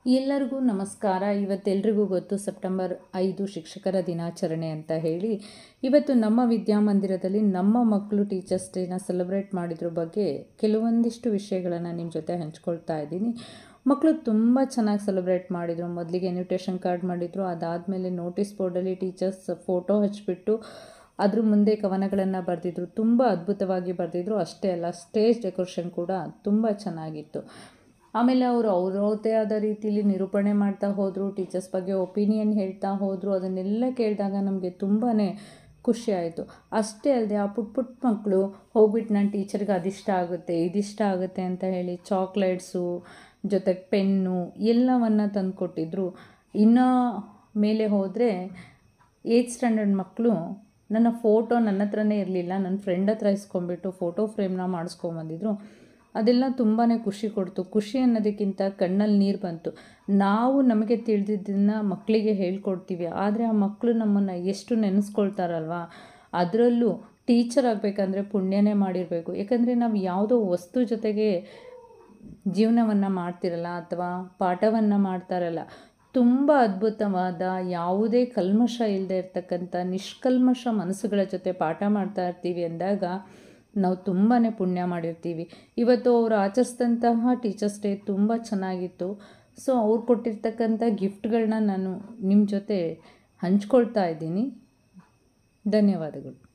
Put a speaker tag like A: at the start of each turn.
A: ಎಲ್ಲರಿಗೂ ನಮಸ್ಕಾರ ಇವತ್ತೆಲ್ರಿಗೂ ಗೊತ್ತು ಸೆಪ್ಟೆಂಬರ್ ಐದು ಶಿಕ್ಷಕರ ದಿನಾಚರಣೆ ಅಂತ ಹೇಳಿ ಇವತ್ತು ನಮ್ಮ ವಿದ್ಯಾಮಂದಿರದಲ್ಲಿ ನಮ್ಮ ಮಕ್ಕಳು ಟೀಚರ್ಸ್ ಡೇನ ಸೆಲೆಬ್ರೇಟ್ ಮಾಡಿದ್ರ ಬಗ್ಗೆ ಕೆಲವೊಂದಿಷ್ಟು ವಿಷಯಗಳನ್ನು ನಿಮ್ಮ ಜೊತೆ ಹಂಚ್ಕೊಳ್ತಾ ಇದ್ದೀನಿ ಮಕ್ಕಳು ತುಂಬ ಚೆನ್ನಾಗಿ ಸೆಲೆಬ್ರೇಟ್ ಮಾಡಿದರು ಮೊದಲಿಗೆ ಇನ್ವಿಟೇಷನ್ ಕಾರ್ಡ್ ಮಾಡಿದರು ಅದಾದಮೇಲೆ ನೋಟಿಸ್ ಬೋರ್ಡಲ್ಲಿ ಟೀಚರ್ಸ್ ಫೋಟೋ ಹಚ್ಬಿಟ್ಟು ಅದ್ರ ಮುಂದೆ ಕವನಗಳನ್ನು ಬರೆದಿದ್ರು ತುಂಬ ಅದ್ಭುತವಾಗಿ ಬರೆದಿದ್ರು ಅಷ್ಟೇ ಅಲ್ಲ ಸ್ಟೇಜ್ ಡೆಕೋರೇಷನ್ ಕೂಡ ತುಂಬ ಚೆನ್ನಾಗಿತ್ತು ಆಮೇಲೆ ಅವರು ಅವ್ರದ್ದೇ ಆದ ರೀತಿಯಲ್ಲಿ ನಿರೂಪಣೆ ಮಾಡ್ತಾ ಹೋದರು ಟೀಚರ್ಸ್ ಬಗ್ಗೆ ಒಪಿನಿಯನ್ ಹೇಳ್ತಾ ಹೋದರು ಅದನ್ನೆಲ್ಲ ಕೇಳಿದಾಗ ನಮಗೆ ತುಂಬಾ ಖುಷಿ ಆಯಿತು ಅಷ್ಟೇ ಅಲ್ಲದೆ ಆ ಪುಟ್ಟ ಪುಟ್ಟ ಮಕ್ಕಳು ಹೋಗ್ಬಿಟ್ಟು ನನ್ನ ಟೀಚರ್ಗೆ ಅದಿಷ್ಟ ಆಗುತ್ತೆ ಇದಿಷ್ಟ ಆಗುತ್ತೆ ಅಂತ ಹೇಳಿ ಚಾಕ್ಲೇಟ್ಸು ಜೊತೆಗೆ ಪೆನ್ನು ಎಲ್ಲವನ್ನು ತಂದು ಕೊಟ್ಟಿದ್ರು ಇನ್ನು ಮೇಲೆ ಹೋದರೆ ಏಯ್ತ್ ಸ್ಟ್ಯಾಂಡರ್ಡ್ ಮಕ್ಕಳು ನನ್ನ ಫೋಟೋ ನನ್ನ ಹತ್ರನೇ ಇರಲಿಲ್ಲ ನನ್ನ ಫ್ರೆಂಡ್ ಹತ್ರ ಇಸ್ಕೊಂಡ್ಬಿಟ್ಟು ಫೋಟೋ ಫ್ರೇಮ್ನ ಮಾಡಿಸ್ಕೊಂಬಂದಿದ್ರು ಅದೆಲ್ಲ ತುಂಬಾ ಖುಷಿ ಕೊಡ್ತು ಖುಷಿ ಅನ್ನೋದಕ್ಕಿಂತ ಕಣ್ಣಲ್ಲಿ ನೀರು ಬಂತು ನಾವು ನಮಗೆ ತಿಳಿದಿದ್ದನ್ನು ಮಕ್ಕಳಿಗೆ ಹೇಳ್ಕೊಡ್ತೀವಿ ಆದರೆ ಆ ಮಕ್ಕಳು ನಮ್ಮನ್ನು ಎಷ್ಟು ನೆನೆಸ್ಕೊಳ್ತಾರಲ್ವ ಅದರಲ್ಲೂ ಟೀಚರ್ ಆಗಬೇಕಂದ್ರೆ ಪುಣ್ಯನೇ ಮಾಡಿರಬೇಕು ಯಾಕಂದರೆ ನಾವು ಯಾವುದೋ ವಸ್ತು ಜೊತೆಗೆ ಜೀವನವನ್ನು ಮಾಡ್ತಿರಲ್ಲ ಅಥವಾ ಪಾಠವನ್ನು ಮಾಡ್ತಾರಲ್ಲ ತುಂಬ ಅದ್ಭುತವಾದ ಯಾವುದೇ ಕಲ್ಮಶ ಇಲ್ಲದೆ ಇರ್ತಕ್ಕಂಥ ನಿಷ್ಕಲ್ಮಶ ಮನಸ್ಸುಗಳ ಜೊತೆ ಪಾಠ ಮಾಡ್ತಾ ಇರ್ತೀವಿ ಅಂದಾಗ ನಾವು ತುಂಬಾ ಪುಣ್ಯ ಮಾಡಿರ್ತೀವಿ ಇವತ್ತು ಅವರು ಆಚರಿಸಿದಂತಹ ಟೀಚರ್ಸ್ ಡೇ ತುಂಬ ಚೆನ್ನಾಗಿತ್ತು ಸೊ ಅವ್ರು ಕೊಟ್ಟಿರ್ತಕ್ಕಂಥ ಗಿಫ್ಟ್ಗಳನ್ನ ನಾನು ನಿಮ್ಮ ಜೊತೆ ಹಂಚ್ಕೊಳ್ತಾ ಇದ್ದೀನಿ ಧನ್ಯವಾದಗಳು